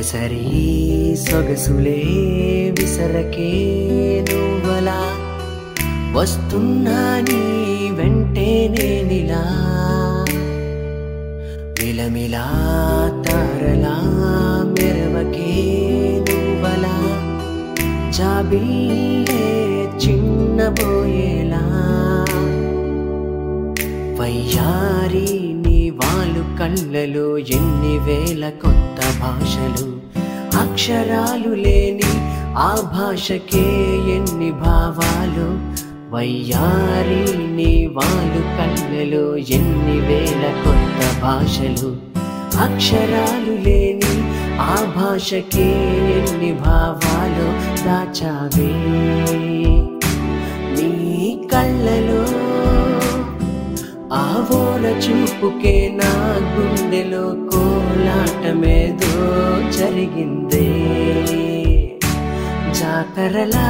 గడసరి సొగసులే విసరకే నువ్వలా వస్తున్నా నీ వెంటే నేనిలా మిలమిలా తారలా మెరవకే నువ్వలా జాబిల్లే చిన్నబోయేలా వయ్యారి నీ వాళ్ళు కళ్ళలో ఎన్ని వేల కొత్త భాషలు అక్షరాలు లేని ఆ భాషకే ఎన్ని భావాలు వయ్యారి నీ వాళ్ళు కళ్ళలో ఎన్ని వేల కొత్త భాషలు అక్షరాలు లేని ఆ భాషకే ఎన్ని భావాలు దాచావే నీ కళ్ళలో ఆవోల చూపుకే నా గుండెలో కోలాటమేదో జరిగిందే జాతరలా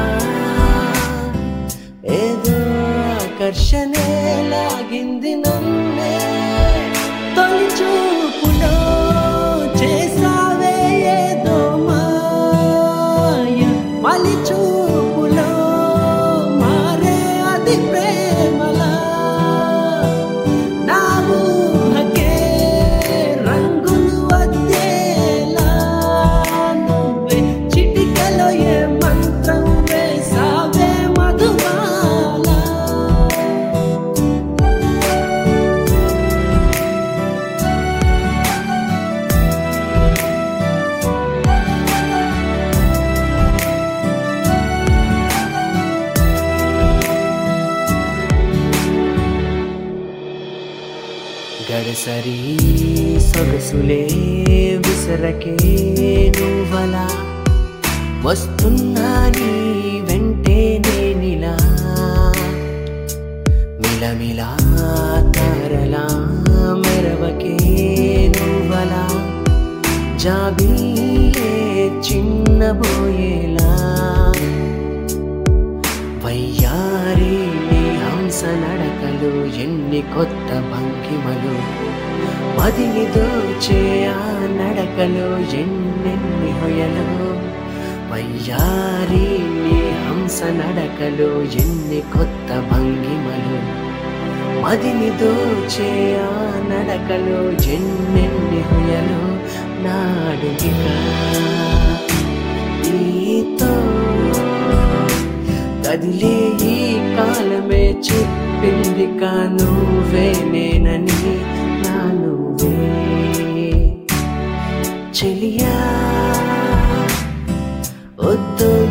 ఏదో ఆకర్షణే లాగింది నన్నే తొలి చూపులో చేసావే ఏదో మాయ మలి చూపులో మారే అది ప్రేమలా నా ఊహకే రంగులు వద్దేలా నువ్వే చిటికలో ఏ మంత్రం వేసావే మధుమాల గడసరి సొగసులే విసరకే నువ్వలా వస్తున్నా నీ వెంటే నేనిలా మిలమిలా తారలా మెరవకే నువ్వలా జాబిల్లే చిన్నబోయేలా వయ్యారి నీ హంస నడకలు ఎన్ని కొత్త భంగిమలు మదిని దోచే ఆ నడకలు ఎన్నెన్ని హొయలు వయ్యారి నీ హంస నడకలు ఎన్ని కొత్త భంగిమలు మదిని దోచే ఆ నడకలు ఎన్నెన్ని హొయలు నాడుగిగా నీతో కదిలే ఈ కాలమే చెప్పింది కా నువ్వే నేనని నా నువ్వే చెలియా వద్దు